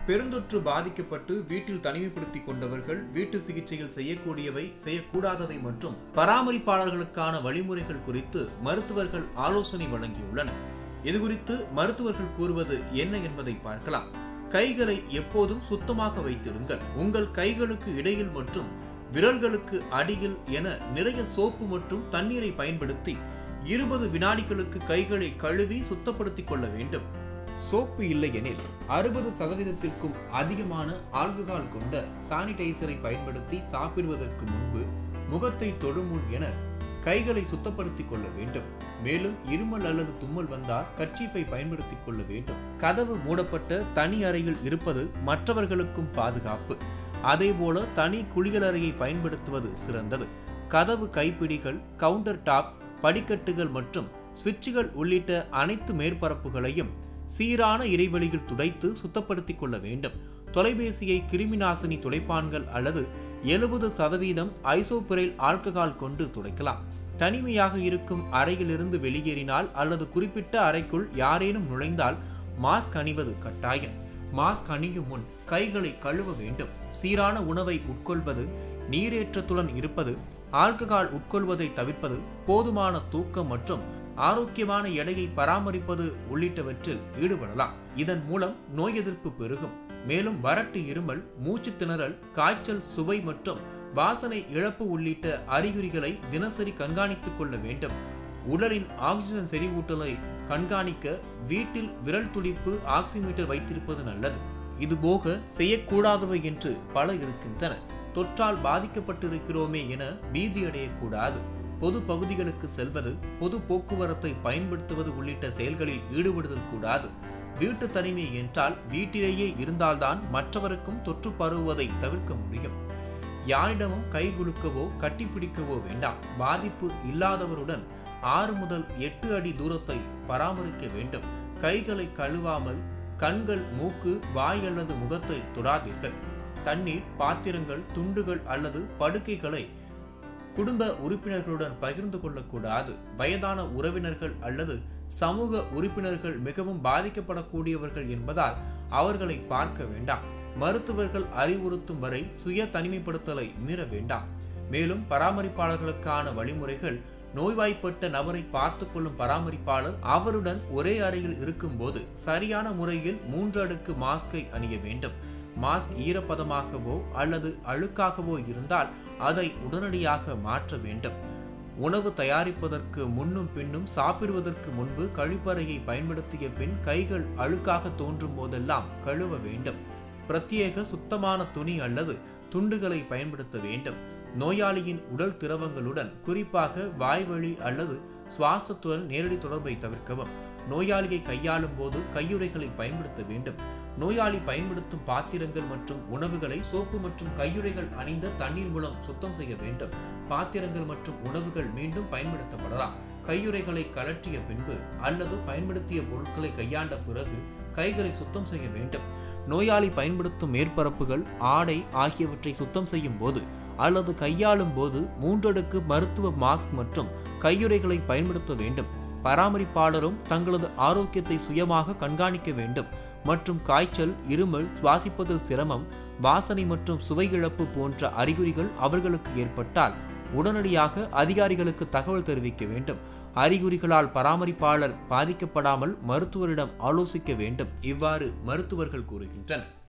பெருந்தொற்று பாதிக்கப்பட்டு வீட்டில் தனிமைப்படுத்திக் கொண்டவர்கள் வீட்டு சிகிச்சையில் செய்யக்கூடியவை செய்யக்கூடாதவை மற்றும் பராமரிப்பாளர்களுக்கான வழிமுறைகள் குறித்து மருத்துவர்கள் ஆலோசனை வழங்கியுள்ளனர் இதுகுறித்து மருத்துவர்கள் கூறுவது என்ன என்பதை பார்க்கலாம் கைகளை எப்போதும் சுத்தமாக வைத்திருங்கள் உங்கள் கைகளுக்கு இடையில் மற்றும் விரல்களுக்கு அடியில் என நிறைய சோப்பு மற்றும் தண்ணீரை பயன்படுத்தி இருபது வினாடிகளுக்கு கைகளை கழுவி சுத்தப்படுத்திக் கொள்ள வேண்டும் சோப்பு இல்லை எனில் அறுபது சதவீதத்திற்கும் அதிகமான ஆல்கஹால் கொண்ட சானிடைசரை பயன்படுத்தி சாப்பிடுவதற்கு முன்பு முகத்தை தொடுமுன் என கைகளை சுத்தப்படுத்திக் கொள்ள வேண்டும் மேலும் இருமல் அல்லது தும்மல் வந்தால் கர்ச்சீஃபை பயன்படுத்திக் கொள்ள வேண்டும் கதவு மூடப்பட்ட தனி அறையில் இருப்பது மற்றவர்களுக்கும் பாதுகாப்பு அதேபோல தனி குளியலறையை பயன்படுத்துவது சிறந்தது கதவு கைப்பிடிகள் கவுண்டர் டாப்ஸ் படிக்கட்டுகள் மற்றும் சுவிட்சுகள் உள்ளிட்ட அனைத்து மேற்பரப்புகளையும் சீரான இடைவெளியில் துடைத்து சுத்தப்படுத்திக் கொள்ள வேண்டும் தொலைபேசியை கிருமிநாசினி துடைப்பான்கள் அல்லது எழுபது சதவீதம் ஐசோபிரைல் ஆல்கஹால் கொண்டு துடைக்கலாம் தனிமையாக இருக்கும் அறையிலிருந்து வெளியேறினால் அல்லது குறிப்பிட்ட அறைக்குள் யாரேனும் நுழைந்தால் மாஸ்க் அணிவது கட்டாயம் மாஸ்க் அணியும் முன் கைகளை கழுவ வேண்டும் சீரான உணவை உட்கொள்வது நீரேற்றத்துடன் இருப்பது ஆல்கஹால் உட்கொள்வதை தவிர்ப்பது போதுமான தூக்கம் மற்றும் ஆரோக்கியமான எடையை பராமரிப்பது உள்ளிட்டவற்றில் ஈடுபடலாம் இதன் மூலம் நோய் எதிர்ப்பு பெருகும் மேலும் வறட்டு இருமல் மூச்சு திணறல் காய்ச்சல் சுவை மற்றும் வாசனை இழப்பு உள்ளிட்ட அறிகுறிகளை தினசரி கண்காணித்துக் கொள்ள வேண்டும் உடலின் ஆக்சிஜன் செறிவூட்டலை கண்காணிக்க வீட்டில் விரல் துடிப்பு ஆக்சிமீட்டர் வைத்திருப்பது நல்லது இதுபோக செய்யக்கூடாதவை என்று பல இருக்கின்றன தொற்றால் பாதிக்கப்பட்டிருக்கிறோமே என பீதியடையக்கூடாது பொது பகுதிகளுக்கு செல்வது பொது போக்குவரத்தை பயன்படுத்துவது உள்ளிட்ட செயல்களில் ஈடுபடுதல் கூடாது வீட்டு தனிமை என்றால் வீட்டிலேயே இருந்தால்தான் மற்றவருக்கும் தொற்று பரவுவதை தவிர்க்க முடியும் யாரிடமும் கை குலுக்கவோ கட்டிப்பிடிக்கவோ வேண்டாம் பாதிப்பு இல்லாதவருடன் ஆறு முதல் எட்டு அடி தூரத்தை பராமரிக்க வேண்டும் கைகளை கழுவாமல் கண்கள் மூக்கு வாய் அல்லது முகத்தை தொடாதீர்கள் தண்ணீர் பாத்திரங்கள் துண்டுகள் அல்லது படுக்கைகளை குடும்ப உறுப்பினர்களுடன் பகிர்ந்து கொள்ளக்கூடாது வயதான உறவினர்கள் அல்லது சமூக உறுப்பினர்கள் மிகவும் பாதிக்கப்படக்கூடியவர்கள் என்பதால் அவர்களை பார்க்க வேண்டாம் மருத்துவர்கள் அறிவுறுத்தும் வரை சுய தனிமைப்படுத்தலை மீற வேண்டாம் மேலும் பராமரிப்பாளர்களுக்கான வழிமுறைகள் நோய்வாய்ப்பட்ட நபரை பார்த்து கொள்ளும் பராமரிப்பாளர் அவருடன் ஒரே அறையில் இருக்கும்போது சரியான முறையில் மூன்று அடுக்கு மாஸ்கை அணிய வேண்டும் மாஸ்க் ஈரப்பதமாகவோ அல்லது அழுக்காகவோ இருந்தால் அதை உடனடியாக மாற்ற வேண்டும் உணவு தயாரிப்பதற்கு முன்னும் பின்னும் சாப்பிடுவதற்கு முன்பு கழிப்பறையை பயன்படுத்திய பின் கைகள் அழுக்காக தோன்றும் போதெல்லாம் கழுவ வேண்டும் பிரத்யேக சுத்தமான துணி அல்லது துண்டுகளை பயன்படுத்த வேண்டும் நோயாளியின் உடல் திரவங்களுடன் குறிப்பாக வாய்வழி அல்லது சுவாசத்துடன் நேரடி தொடர்பை தவிர்க்கவும் நோயாளியை கையாளும் போது கையுறைகளை பயன்படுத்த வேண்டும் நோயாளி பயன்படுத்தும் பாத்திரங்கள் மற்றும் உணவுகளை சோப்பு மற்றும் கையுறைகள் அணிந்த தண்ணீர் மூலம் சுத்தம் செய்ய வேண்டும் பாத்திரங்கள் மற்றும் உணவுகள் மீண்டும் பயன்படுத்தப்படலாம் கையுறைகளை கலற்றிய பின்பு அல்லது பயன்படுத்திய பொருட்களை கையாண்ட பிறகு கைகளை சுத்தம் செய்ய வேண்டும் நோயாளி பயன்படுத்தும் மேற்பரப்புகள் ஆடை ஆகியவற்றை சுத்தம் செய்யும் போது அல்லது கையாளும் போது மூன்றடுக்கு மருத்துவ மாஸ்க் மற்றும் கையுறைகளை பயன்படுத்த வேண்டும் பராமரிப்பாளரும் தங்களது ஆரோக்கியத்தை சுயமாக கண்காணிக்க வேண்டும் மற்றும் காய்ச்சல் இருமல் சுவாசிப்பதில் சிரமம் வாசனை மற்றும் சுவை இழப்பு போன்ற அறிகுறிகள் அவர்களுக்கு ஏற்பட்டால் உடனடியாக அதிகாரிகளுக்கு தகவல் தெரிவிக்க வேண்டும் அறிகுறிகளால் பராமரிப்பாளர் பாதிக்கப்படாமல் மருத்துவரிடம் ஆலோசிக்க வேண்டும் இவ்வாறு மருத்துவர்கள் கூறுகின்றனர்